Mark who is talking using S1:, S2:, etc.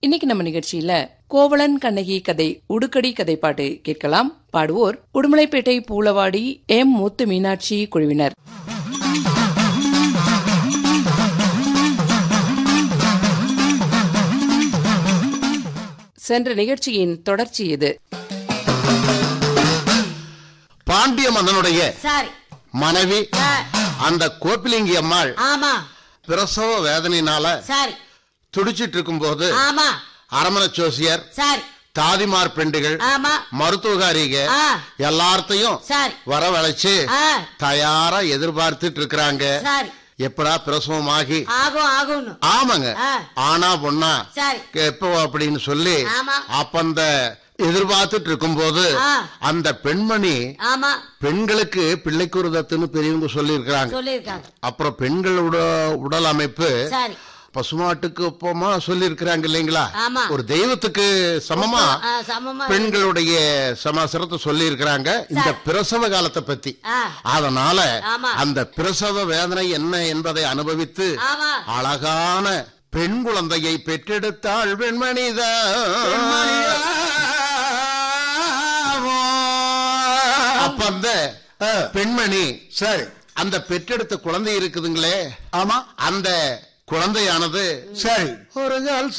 S1: இன்னைக்கு நம்ம நிகழ்ச்சியில கோவலன் கண்ணகி கதை உடுக்கடி கதை பாட்டு கேட்கலாம் பாடுவோர் உடுமலைப்பேட்டை பூலவாடி எம் முத்து மீனாட்சி குழுவினர் சென்ற நிகழ்ச்சியின் தொடர்ச்சி இது
S2: பாண்டிய மன்னனுடைய
S3: சரி
S2: மனைவி
S3: ஆ,
S2: அந்த கோப்பிலிங்கி அம்மாள்
S3: ஆமா
S2: பிரசவ வேதனையினால
S3: சரி
S2: துடிச்சிட்டு இருக்கும்போது
S3: ஆமா
S2: அரமண ஜோசியர்
S3: சரி
S2: தாதிமார் பெண்டுகள்
S3: ஆமா
S2: மருத்துவகாரிக
S3: ஆ.
S2: எல்லார்த்தையும்
S3: சரி
S2: வரவழைச்சு
S3: ஆ,
S2: தயாரா எதிர்பார்த்துட்டு இருக்கிறாங்க
S3: சரி
S2: எப்படா பிரசவமாகி
S3: ஆகும் ஆகும்னு
S2: ஆமாங்க
S3: ஆ.
S2: ஆனா பொண்ணா
S3: சரி
S2: எப்போ அப்படின்னு சொல்லி
S3: ஆமா.
S2: அப்ப அந்த எதிர்பார்த்துட்டு இருக்கும்போது
S3: ஆ.
S2: அந்த பெண்மணி
S3: ஆமா
S2: பெண்களுக்கு பிள்ளைக்குருதத்துன்னு பெரியவங்க சொல்லி
S3: சொல்லிருக்காங்க
S2: அப்புறம் பெண்களோட உடல் அமைப்பு
S3: சரி
S2: பசுமாட்டுக்கு ஒப்பமா சொல்லி இருக்கிறாங்க இல்லைங்களா
S3: ஆமா.
S2: ஒரு தெய்வத்துக்கு சமமா
S3: ஆ, சமமா
S2: பெண்களுடைய சமாசரத்தை சொல்லி இருக்கிறாங்க இந்த பிரசவ காலத்தை பத்தி
S3: ஆ,
S2: அதனால
S3: ஆமா.
S2: அந்த பிரசவ வேதனை என்ன என்பதை அனுபவித்து
S3: ஆமா
S2: அழகான பெண் குழந்தையை பெற்றெடுத்தாள் பெண்மணிதான் அப்ப அந்த பெண்மணி
S4: சரி
S2: அந்த பெற்றெடுத்த குழந்தை இருக்குதுங்களே
S4: ஆமா
S2: அந்த குழந்தையானது
S4: சரி
S2: ஒரு கால்